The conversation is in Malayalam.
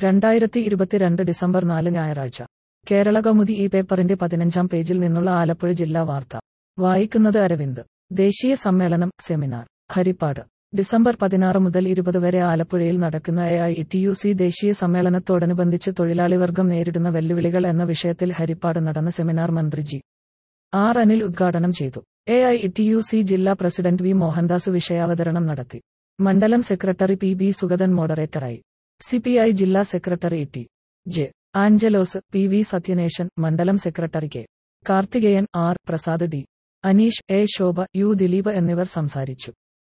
രണ്ടായിരത്തി ഇരുപത്തിരണ്ട് ഡിസംബർ നാല് ഞായറാഴ്ച കേരള കൗമുദി ഈ പേപ്പറിന്റെ പതിനഞ്ചാം പേജിൽ നിന്നുള്ള ആലപ്പുഴ ജില്ലാ വാർത്ത വായിക്കുന്നത് അരവിന്ദ് ദേശീയ സമ്മേളനം സെമിനാർ ഹരിപ്പാട് ഡിസംബർ പതിനാറ് മുതൽ ഇരുപത് വരെ ആലപ്പുഴയിൽ നടക്കുന്ന A I T U C ദേശീയ സമ്മേളനത്തോടനുബന്ധിച്ച് തൊഴിലാളി വർഗം നേരിടുന്ന വെല്ലുവിളികൾ എന്ന വിഷയത്തിൽ ഹരിപ്പാട് നടന്ന സെമിനാർ മന്ത്രി ജി ആർ അനിൽ ഉദ്ഘാടനം ചെയ്തു A I T U C ജില്ലാ പ്രസിഡന്റ് വി മോഹൻദാസ് വിഷയാവതരണം നടത്തി മണ്ഡലം സെക്രട്ടറി പി ബി സുഗതൻ മോഡറേറ്ററായി സി പി ഐ ജില്ലാ secretary T J Angelos P V Sathyanesan മണ്ഡലം secretary K Karthikeyan R Prasad D Aneesh A Shobha U Dileep എന്നിവർ സംസാരിച്ചു